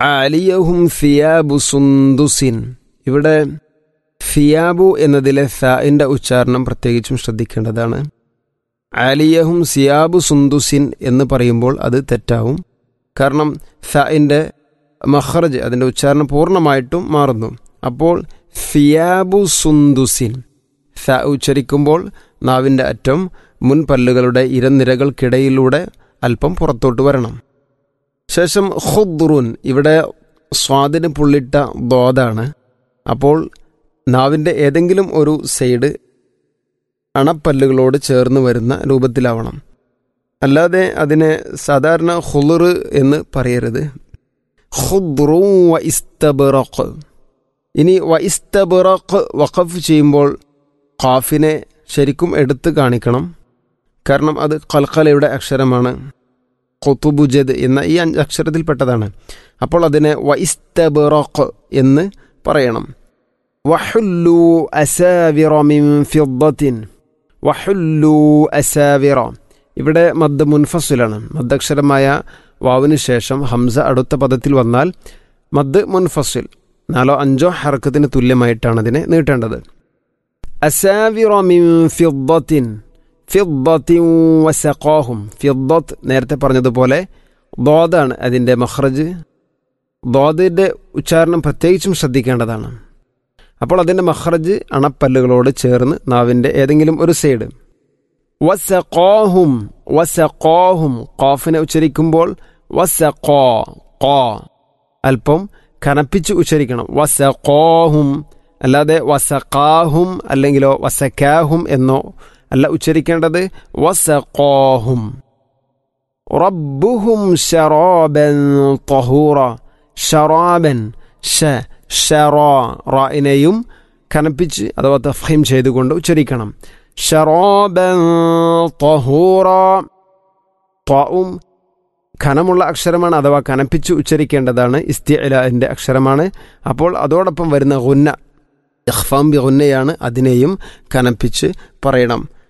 ആലിയഹും ഫിയാബു സുന്ദുസിൻ ഇവിടെ ഫിയാബു എന്നതിലെ ഫാഇൻ്റെ ഉച്ചാരണം പ്രത്യേകിച്ചും ശ്രദ്ധിക്കേണ്ടതാണ് ആലിയഹും സിയാബു സുന്ദുസിൻ എന്ന് പറയുമ്പോൾ അത് തെറ്റാവും കാരണം ഫാഇൻ്റെ മഹ്റജ് അതിൻ്റെ ഉച്ചാരണം പൂർണ്ണമായിട്ടും മാറുന്നു അപ്പോൾ ഫിയാബു സുന്ദുസിൻ ഫ ഉച്ചരിക്കുമ്പോൾ നാവിൻ്റെ അറ്റം മുൻപല്ലുകളുടെ ഇരനിരകൾക്കിടയിലൂടെ അല്പം പുറത്തോട്ട് വരണം ശേഷം ഖുദ്റുൻ ഇവിടെ സ്വാദിന് പുള്ളിട്ട ദോതാണ് അപ്പോൾ നാവിൻ്റെ ഏതെങ്കിലും ഒരു സൈഡ് അണപ്പല്ലുകളോട് ചേർന്ന് വരുന്ന രൂപത്തിലാവണം അല്ലാതെ അതിനെ സാധാരണ ഹുളുർ എന്ന് പറയരുത് ഖുദ്റു വ ഇസ്തബറഖ് ഇനി വ ഇസ്തബറഖ് വഖഫ് ചെയ്യുമ്പോൾ ഖാഫിനെ ശരിക്കും എടുത്ത് കാണിക്കണം കാരണം അത് കൽക്കലയുടെ അക്ഷരമാണ് കൊത്തുബുജദ് എന്ന ഈ അഞ്ച് അക്ഷരത്തിൽപ്പെട്ടതാണ് അപ്പോൾ അതിനെ വൈസ്തബറഖ് എന്ന് പറയണം വഹുല്ലു അസാവിറ മിൻ ഫിദ്ദത്തിൻ വഹുല്ലു അസാവിറ ഇവിടെ മദ് മുൻഫസുലാണ് മദ്ദക്ഷരമായ വാവിന് ശേഷം ഹംസ അടുത്ത പദത്തിൽ വന്നാൽ മദ് മുൻഫസിൽ നാലോ അഞ്ചോ ഹർക്കത്തിന് തുല്യമായിട്ടാണ് അതിനെ നീട്ടേണ്ടത് അസാവിറ മിൻ ഫിദ്ദത്തിൻ ഫിദ്ദത്തിൻ വസഖാഹും ഫിദ്ദത്ത് നേരത്തെ പറഞ്ഞതുപോലെ ദോദാണ് അതിൻ്റെ മഹ്റജ് ദോദിൻ്റെ ഉച്ചാരണം പ്രത്യേകിച്ചും ശ്രദ്ധിക്കേണ്ടതാണ് അപ്പോൾ അതിൻ്റെ മഹ്റജ് അണപ്പല്ലുകളോട് ചേർന്ന് നാവിൻ്റെ ഏതെങ്കിലും ഒരു സൈഡ് വസഖാഹും വസഖാഹും ഖാഫിനെ ഉച്ചരിക്കുമ്പോൾ വസഖാ ഖാ അല്പം കനപ്പിച്ച് ഉച്ചരിക്കണം വസഖാഹും അല്ലാതെ വസഖാഹും അല്ലെങ്കിലോ വസക്കാഹും എന്നോ അല്ല ഉച്ചരിക്കേണ്ടത് വസഖാഹും റബ്ബുഹും ഷറാബൻ തഹൂറ ഷറാബൻ ഷ ഷറാ റായിനെയും കനപ്പിച്ച് അഥവാ തഫീം ചെയ്തുകൊണ്ട് ഉച്ചരിക്കണം ഷറാബൻ തഹൂറ ത്വാവും ഖനമുള്ള അക്ഷരമാണ് അഥവാ കനപ്പിച്ച് ഉച്ചരിക്കേണ്ടതാണ് ഇസ്തിഅലിൻ്റെ അക്ഷരമാണ് അപ്പോൾ അതോടൊപ്പം വരുന്ന ഗുന്ന ഇഖ്ഫാം ബി ഗുന്നയാണ് അതിനെയും കനപ്പിച്ച് പറയണം